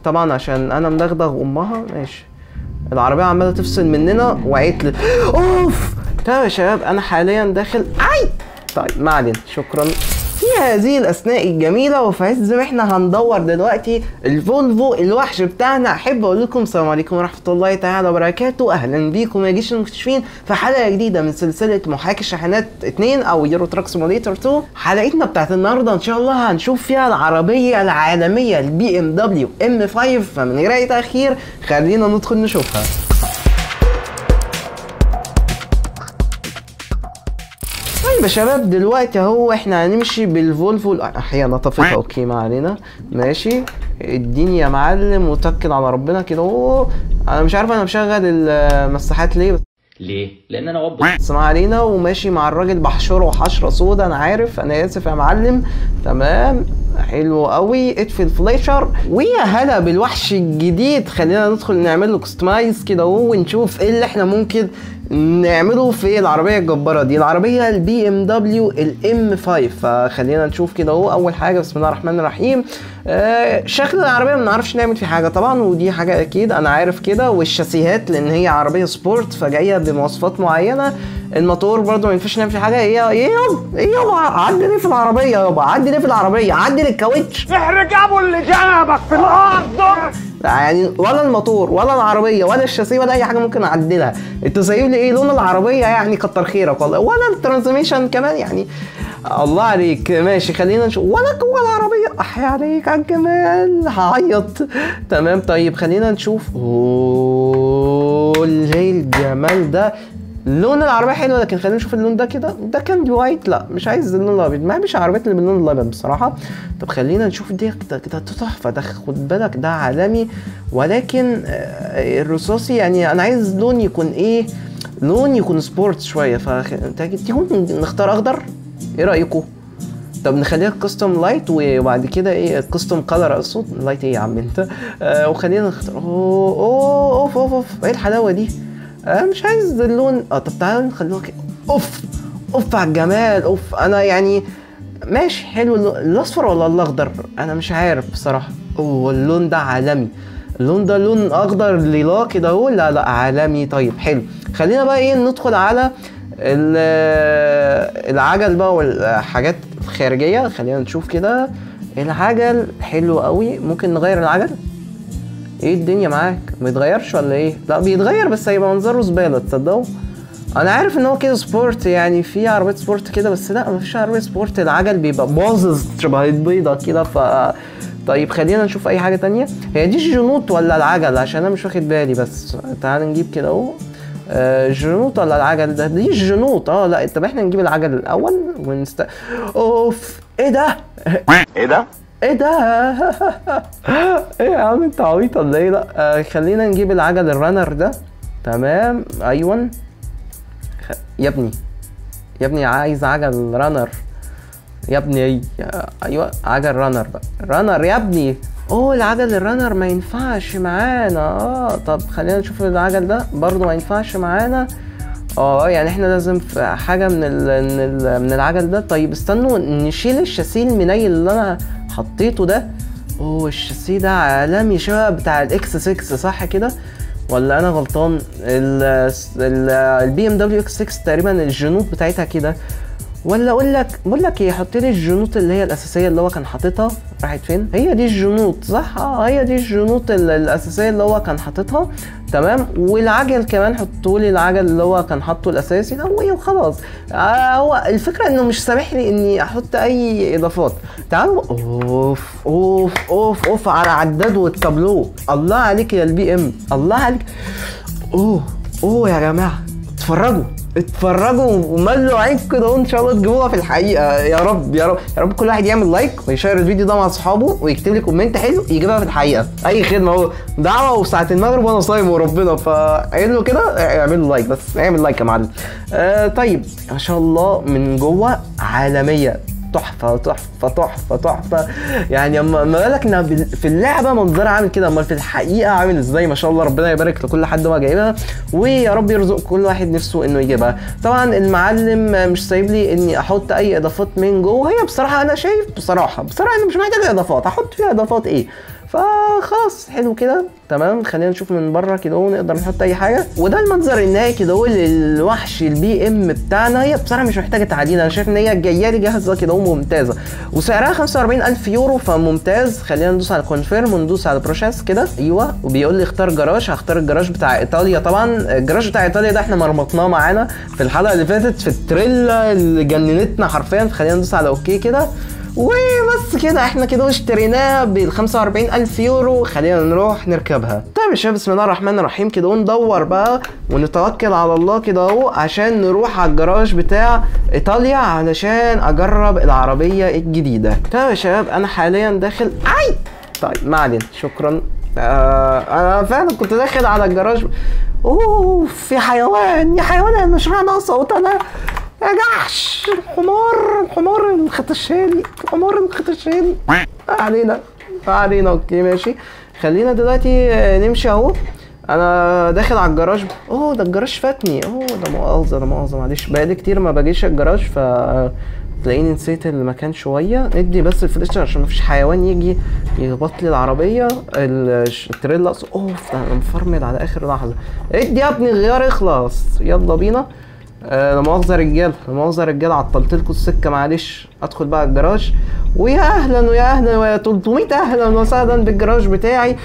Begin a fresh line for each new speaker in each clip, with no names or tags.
طبعا عشان انا مدغدغ امها ماشي العربيه عماله تفصل مننا وعيت اوف تمام يا شباب انا حاليا داخل اي طيب ما علينا شكرا في هذه الاثناء الجميله وفي عز ما احنا هندور دلوقتي الفولفو الوحش بتاعنا احب اقول لكم السلام عليكم ورحمه الله تعالى وبركاته اهلا بيكم يا جيش المكتشفين في حلقه جديده من سلسله محاكي الشاحنات 2 او يورو تراك سيموليتر 2 حلقتنا بتاعت النهارده ان شاء الله هنشوف فيها العربيه العالميه البي ام دبليو ام 5 فمن غير اي تاخير خلينا ندخل نشوفها طيب يا شباب دلوقتي اهو احنا هنمشي بالفولفو احيانا طفيتها اوكي ما علينا ماشي اديني يا معلم وتكل على ربنا كده اهو انا مش عارف انا مشغل المساحات ليه
ليه؟ لان انا وبص
بس ما علينا وماشي مع الراجل بحشره حشره سودا انا عارف انا اسف يا معلم تمام حلو قوي اطفي الفليشر ويا هلا بالوحش الجديد خلينا ندخل نعمل له كستمايز كده اهو ونشوف ايه اللي احنا ممكن نعمله في العربيه الجباره دي العربيه البي ام دبليو الام 5 فخلينا نشوف كده اهو اول حاجه بسم الله الرحمن الرحيم آه شكل العربيه ما نعرفش نعمل فيه حاجه طبعا ودي حاجه اكيد انا عارف كده والشاسيهات لان هي عربيه سبورت فجايه بمواصفات معينه الموتور برضه ما ينفعش نعمل فيه حاجه ايه ايه يابا ايه يابا عدي ليه في العربيه يابا عدي ليه في العربيه عدي للكاوتش
احرج ابو اللي جنبك في الارض
يعني ولا الموتور ولا العربيه ولا الشاسيه ولا اي حاجه ممكن اعدلها انت سايب لي ايه لون العربيه يعني كتر خيرك والله ولا الترانزميشن كمان يعني الله عليك ماشي خلينا نشوف ولا جوه العربيه احيا عليك على الجمال هعيط تمام طيب خلينا نشوف اوه ليه الجمال ده لون العربية حلو لكن خلينا نشوف اللون ده كده ده كان دي وايت لا مش عايز اللون الابيض ما بحبش العربيات اللي باللون الابيض بصراحة طب خلينا نشوف دي كده كده تحفة ده خد بالك ده عالمي ولكن آه، الرصاصي يعني انا عايز لون يكون ايه لون يكون سبورت شوية فتيجوا نختار اخضر ايه رأيكم؟ طب نخليها كاستم لايت وبعد كده ايه كاستم كلر اقصد لايت ايه يا عم انت آه وخلينا نختار اوه اوه اوف اوف اوف ايه الحلاوه دي آه مش عايز اللون اه طب تعالوا نخلوها كده اوف اوف على الجمال اوف انا يعني ماشي حلو اللون- الاصفر ولا الاخضر انا مش عارف بصراحه اوه اللون ده عالمي اللون ده لون اخضر ليلا كده اهو لا لا عالمي طيب حلو خلينا بقى ايه ندخل على ال- العجل بقى والحاجات الخارجيه خلينا نشوف كده العجل حلو قوي ممكن نغير العجل ايه الدنيا معاك ما يتغيرش ولا ايه لا بيتغير بس هيبقى منظره زباله تصدقوا انا عارف ان هو كده سبورت يعني في عربيه سبورت كده بس لا مفيش عربيه سبورت العجل بيبقى باظظ شبه البيضه كده ف طيب خلينا نشوف اي حاجه تانية هي دي الجنوط ولا العجل عشان انا مش واخد بالي بس تعال نجيب كده اهو آه، الجنوط ولا العجل ده دي الجنوط اه لا طب احنا نجيب العجل الاول ونست اوف ايه ده
ايه ده؟
ايه ده ايه يا عم انت عبيط ولا ايه لا آه خلينا نجيب العجل الرانر ده تمام ايوه خ... يا ابني يا ابني عايز عجل رانر يا ابني ايه يا- ايوه عجل رانر بقى رانر يا ابني اوه العجل الرانر ما ينفعش معانا اه طب خلينا نشوف العجل ده برضو ما ينفعش معانا اه يعني احنا لازم في حاجه من ال من, ال من العجل ده طيب استنوا نشيل الشاسيه المنيل اللي انا حطيته ده اوه الشاسيه ده عالمي شبه بتاع الاكس 6 صح كده ولا انا غلطان البي ام دبليو اكس 6 تقريبا الجنوط بتاعتها كده ولا اقول لك بقول لك ايه حط لي الجنوط اللي هي الاساسيه اللي هو كان حاططها راحت فين هي دي الجنوط صح اه هي دي الجنوط ال- الاساسيه اللي هو كان حاططها تمام والعجل كمان حطوا لي العجل اللي هو كان حاطه الاساسي ده وإيه وخلاص آه هو الفكره انه مش سامح لي اني احط اي اضافات تعالوا اوف اوف اوف اوف على عداد والتابلو الله عليك يا البي ام الله عليك اوه اوه يا جماعه اتفرجوا اتفرجوا وملوا عينكم كده وان شاء الله تجيبوها في الحقيقه يا رب يا رب يا رب كل واحد يعمل لايك ويشير الفيديو ده مع اصحابه ويكتب لي كومنت حلو يجيبها في الحقيقه اي خدمه اهو دعوه وساعه المغرب وانا صايم وربنا فاعملوا كده اعملوا لايك بس اعمل لايك يا معلم آه طيب ما شاء الله من جوه عالميه تحفه تحفه تحفه تحفه يعني اما ما بالك انها بال- في اللعبه منظرها عامل كده امال في الحقيقه عامل ازاي ما شاء الله ربنا يبارك لكل حد هو جايبها ويا رب يرزق كل واحد نفسه انه يجيبها طبعا المعلم مش سايب لي اني احط اي اضافات من جوه هي بصراحه انا شايف بصراحه بصراحه انا مش محتاج اضافات احط فيها اضافات ايه فخلاص حلو كده تمام خلينا نشوف من بره كده اهو نقدر نحط اي حاجه وده المنظر النهائي كده اهو للوحش البي ام بتاعنا هي بصراحه مش محتاجه تعديل انا شايف ان هي جايه لي جاهزه كده اهو ممتازه وسعرها 45000 يورو فممتاز خلينا ندوس على كونفيرم وندوس على بروسيس كده ايوه وبيقول لي اختار جراج هختار الجراج بتاع ايطاليا طبعا الجراج بتاع ايطاليا ده احنا مرمطناه معانا في الحلقه اللي فاتت في التريلا اللي جننتنا حرفيا فخلينا ندوس على اوكي كده وبس كده احنا كده اشتريناها بال 45000 يورو خلينا نروح نركبها طيب يا شباب بسم الله الرحمن الرحيم كده وندور بقى ونتوكل على الله كده اهو عشان نروح على الجراج بتاع ايطاليا علشان اجرب العربيه الجديده طيب يا شباب انا حاليا داخل اي طيب ما علينا شكرا آه انا فعلا كنت داخل على الجراج اوه في حيوان يا حيوان انا مش معنى صوت انا يا جحش الحمار الحمار الخطشاني الحمار الخطشاني ما علينا ما علينا اوكي ماشي خلينا دلوقتي آه، نمشي اهو انا داخل على الجراج اوه ده الجراج فاتني اوه ده مؤاخذه ده مؤاخذه معلش بقالي كتير ما باجيش الجراج ف تلاقيني نسيت المكان شويه ندي بس الفليشر عشان مفيش حيوان يجي يخبط لي العربيه ال- التريلا أص- اوف ده انا مفرمل على اخر لحظه ادي يا ابني الغيار اخلص يلا بينا آه، لا مؤاخذة يا رجال لا مؤاخذة يا رجال عطلت لكم السكة معلش ادخل بقى الجراج ويا اهلا ويا اهلا ويا 300 اهلا وسهلا بالجراج بتاعي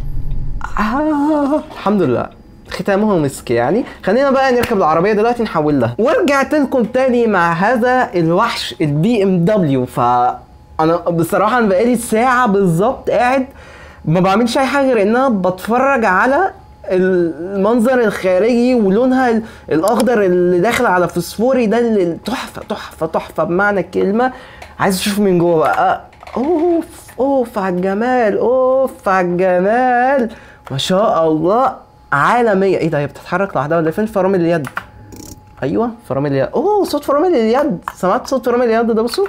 آه الحمد لله ختامه مسك يعني خلينا بقى نركب العربيه دلوقتي نحول لها ورجعت لكم تاني مع هذا الوحش البي ام دبليو ف انا بصراحه انا بقالي ساعه بالظبط قاعد ما بعملش اي حاجه غير ان انا بتفرج على المنظر الخارجي ولونها ال- الاخضر اللي داخل على فسفوري ده اللي تحفه تحفه تحفه بمعنى الكلمه عايز اشوف من جوه بقى اوف اوف على الجمال اوف على الجمال ما شاء الله عالميه ايه ده هي بتتحرك لوحدها ولا فين فرامل اليد ايوه فرامل اليد اوه صوت فرامل اليد سمعت صوت فرامل اليد ده بصوا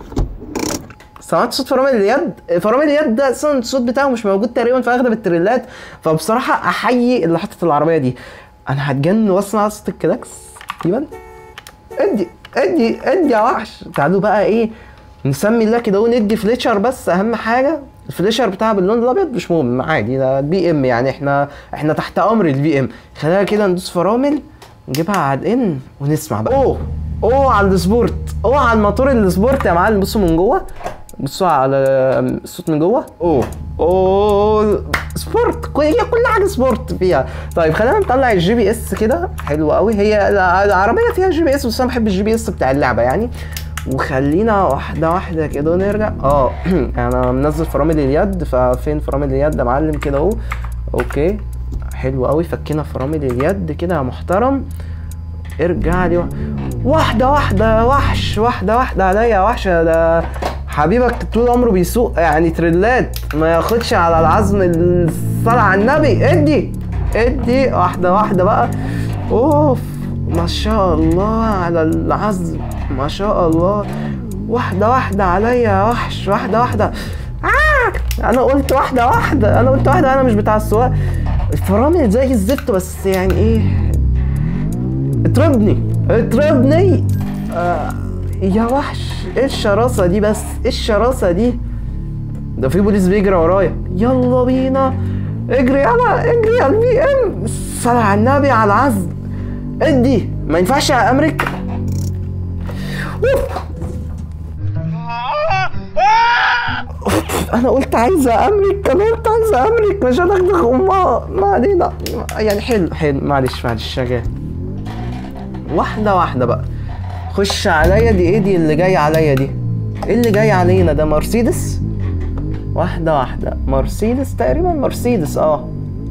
سمعت صوت فرامل اليد فرامل اليد ده اصلا الصوت بتاعه مش موجود تقريبا في اغلب التريلات فبصراحه احيي اللي حطت العربيه دي انا هتجنن واسمع صوت الكلاكس تقريبا ادي ادي ادي يا وحش تعالوا بقى ايه نسمي الله كده وندي فليشر بس اهم حاجه الفليشر بتاعها باللون الابيض مش مهم عادي ده بي ام يعني احنا احنا تحت امر البي ام خلينا كده ندوس فرامل نجيبها على الان ونسمع بقى اوه اوه على السبورت اوه على الموتور السبورت يا معلم بصوا من جوه بصوا على الصوت من جوه اوه اوه سبورت كل- هي كل حاجه سبورت فيها طيب خلينا نطلع الجي بي اس كده حلو قوي هي الع- العربيه فيها جي بي اس بس انا بحب الجي بي اس بتاع اللعبه يعني وخلينا واحده واحده كده نرجع اه انا منزل فرامل اليد ففين فرامل اليد يا معلم كده اهو اوكي حلو قوي فكينا فرامل اليد كده يا محترم ارجع لي واحدة واحدة وحش واحدة واحدة عليا يا وحش ده حبيبك طول عمره بيسوق يعني تريلات ما ياخدش على العزم الصلاة على النبي ادي ادي واحدة واحدة بقى اوف ما شاء الله على العزم ما شاء الله واحدة واحدة عليا يا وحش واحدة واحدة آه! انا قلت واحدة واحدة انا قلت واحدة انا مش بتاع السواق الفرامل زي الزفت بس يعني ايه اضربني اضربني آه يا وحش ايه الشراسة دي بس ايه الشراسة دي ده في بوليس بيجري ورايا يلا بينا اجري يلا اجري يا البي ام الصلاة على النبي على العزم ادي ما ينفعش امرك أوف. أوف، انا قلت عايزه امرك انا قلت عايزه امرك مش هدغدغ امها ما علينا يعني حلو حلو معلش معلش شغال واحدة واحدة بقى خش عليا دي ايه دي اللي جاي عليا دي ايه اللي جاي علينا ده مرسيدس واحدة واحدة مرسيدس تقريبا مرسيدس اه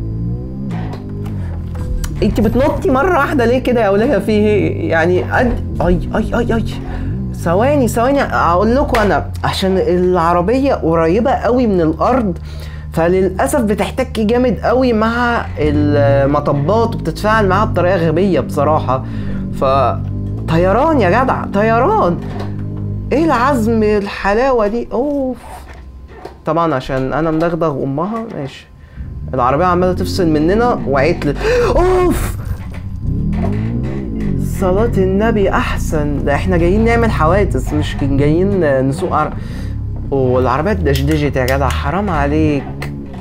انت بتنطي مرة واحدة ليه كده يا ولية في ايه يعني قد اي اي اي اي ثواني ثواني اقول لكم انا عشان العربية قريبة قوي من الارض فللاسف بتحتك جامد قوي مع المطبات وبتتفاعل معاها بطريقه غبيه بصراحه ف طيران يا جدع طيران ايه العزم الحلاوه دي اوف طبعا عشان انا مدغدغ امها ماشي العربيه عماله تفصل مننا وعيت اوف صلاة النبي أحسن ده احنا جايين نعمل حوادث مش جايين نسوق عر... والعربية اتدشدشت يا جدع حرام عليك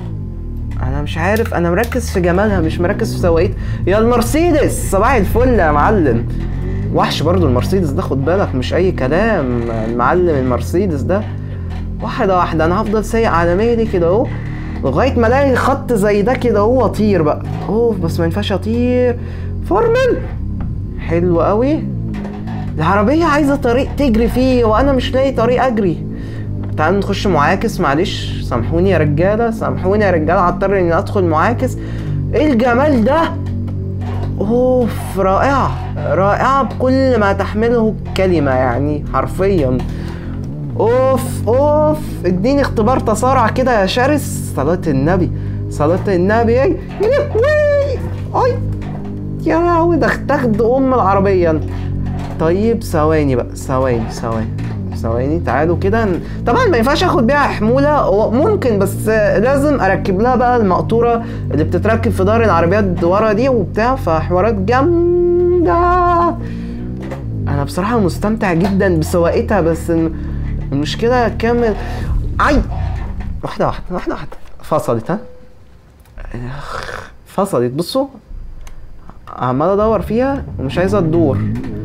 انا مش عارف انا مركز في جمالها مش مركز في سواقيت يا المرسيدس صباح الفل يا معلم وحش برضو المرسيدس ده خد بالك مش اي كلام المعلم المرسيدس ده واحدة واحدة انا هفضل سايق على مهلي كده اهو لغاية ما الاقي خط زي ده كده اهو اطير بقى اوف بس ما ينفعش اطير فرمل حلو قوي العربية عايزة طريق تجري فيه وانا مش لاقي طريق اجري تعالوا نخش معاكس معلش سامحوني يا رجالة سامحوني يا رجالة هضطر اني ادخل معاكس ايه الجمال ده اوف رائعة رائعة بكل ما تحمله الكلمة يعني حرفيا اوف اوف اديني اختبار تسارع كده يا شرس صلاة النبي صلاة النبي اي يا لهوي اي يا لهوي ده تاخد ام العربية طيب ثواني بقى ثواني ثواني ثواني تعالوا كده ن- طبعا ما ينفعش اخد بيها حموله هو ممكن بس لازم اركب لها بقى المقطوره اللي بتتركب في ظهر العربيات ورا دي وبتاع فحوارات جامده انا بصراحه مستمتع جدا بسواقتها بس الم- المشكله كامل اي واحده واحده واحده واحده فصلت ها اخ، فصلت بصوا عمال ادور فيها ومش عايزه تدور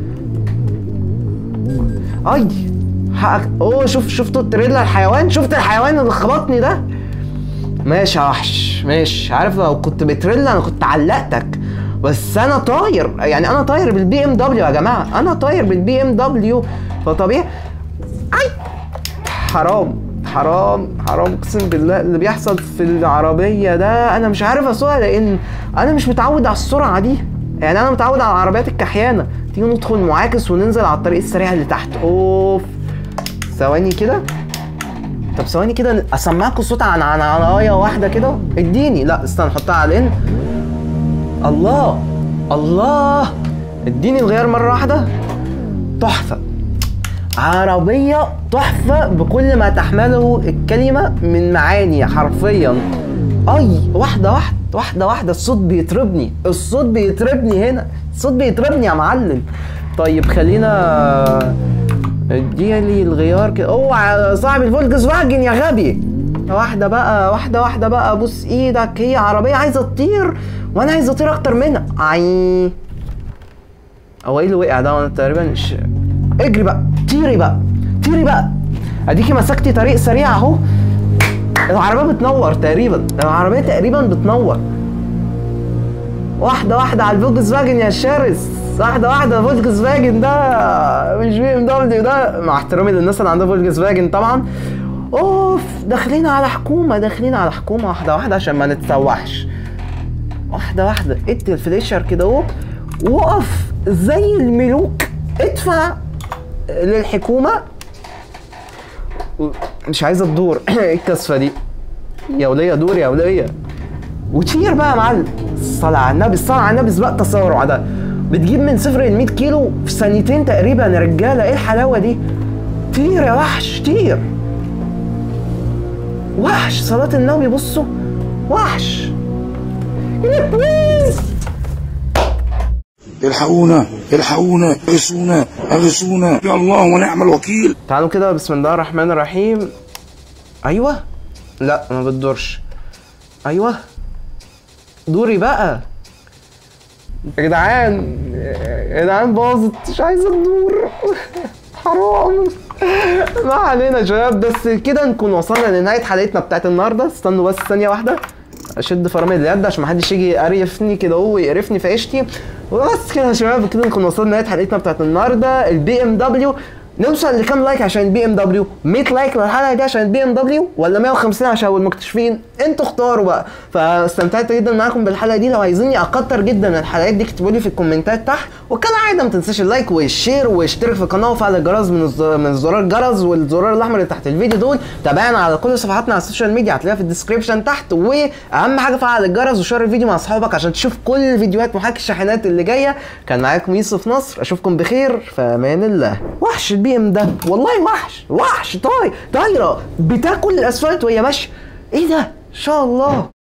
اي حقك اوه شوف شفتوا التريلا الحيوان شفت الحيوان اللي خبطني ده ماشي يا وحش ماشي عارف لو كنت بتريلا انا كنت علقتك بس انا طاير يعني انا طاير بالبي ام دبليو يا جماعه انا طاير بالبي ام دبليو فطبيعي اي حرام حرام حرام اقسم بالله اللي بيحصل في العربيه ده انا مش عارف اسوقها لان انا مش متعود على السرعه دي يعني انا متعود على العربيات الكحيانه تيجي ندخل معاكس وننزل على الطريق السريع اللي تحت اوف ثواني كده طب ثواني كده اسمعكم صوت عن عن عنايه واحده كده اديني لا استنى نحطها على الان الله الله اديني الغيار مره واحده تحفه عربية تحفة بكل ما تحمله الكلمة من معاني حرفيا اي واحدة واحدة واحدة واحدة الصوت بيطربني الصوت بيطربني هنا الصوت بيطربني يا معلم طيب خلينا اديها لي الغيار كده اوعى صاحب الفولكس واجن يا غبي واحدة بقى واحدة واحدة بقى بص ايدك هي عربية عايزة تطير وانا عايز اطير اكتر منها عي هو ايه اللي وقع ده وانا تقريبا مش اجري بقى طيري بقى طيري بقى اديكي مسكتي طريق سريع اهو العربيه بتنور تقريبا العربيه تقريبا بتنور واحده واحده على الفولكس فاجن يا شرس واحده واحده فولكس فاجن ده مش بي ام دبليو ده مع احترامي للناس اللي عندها فولكس فاجن طبعا اوف داخلين على حكومه داخلين على حكومه واحده واحده عشان ما نتسوحش واحده واحده ادي الفليشر كده اهو وقف زي الملوك ادفع للحكومه مش عايزه تدور ايه الكسفه دي يا وليه دور يا وليه وتشير بقى يا معلم الصلاة على النبي الصلاة على النبي سباق تسارع ده بتجيب من صفر ل 100 كيلو في ثانيتين تقريبا يا رجاله ايه الحلاوه دي طير يا وحش طير وحش صلاة النبي بصوا وحش
الحقونا الحقونا اغثونا اغثونا يا الله ونعم الوكيل
تعالوا كده بسم الله الرحمن الرحيم ايوه لا ما بتدورش ايوه دوري بقى يا جدعان يا جدعان باظت مش عايزه تدور حرام ما علينا يا شباب بس كده نكون وصلنا لنهايه حلقتنا بتاعت النهارده استنوا بس ثانيه واحده اشد فرامل اليد عشان محدش يجي يقرفني كده هو ويقرفني في عيشتي وبس كده يا شباب كده نكون وصلنا لنهايه حلقتنا بتاعت النهارده البي ام دبليو نوصل لكام لايك عشان البي ام دبليو 100 لايك للحلقه دي عشان البي ام دبليو ولا 150 عشان المكتشفين انتوا اختاروا بقى فاستمتعت جدا معاكم بالحلقه دي لو عايزيني اكتر جدا من الحلقات دي اكتبوا لي في الكومنتات تحت وكالعاده ما تنساش اللايك والشير واشترك في القناه وفعل الجرس من الزر... من زرار الجرس والزرار الاحمر اللي تحت الفيديو دول تابعنا على كل صفحاتنا على السوشيال ميديا هتلاقيها في الديسكربشن تحت واهم حاجه فعل الجرس وشير الفيديو مع اصحابك عشان تشوف كل فيديوهات محاكي الشاحنات اللي جايه كان معاكم يوسف نصر اشوفكم بخير في امان الله وحش البي ام ده والله وحش وحش طاي طايره بتاكل الاسفلت وهي ماشيه ايه ده ان شاء الله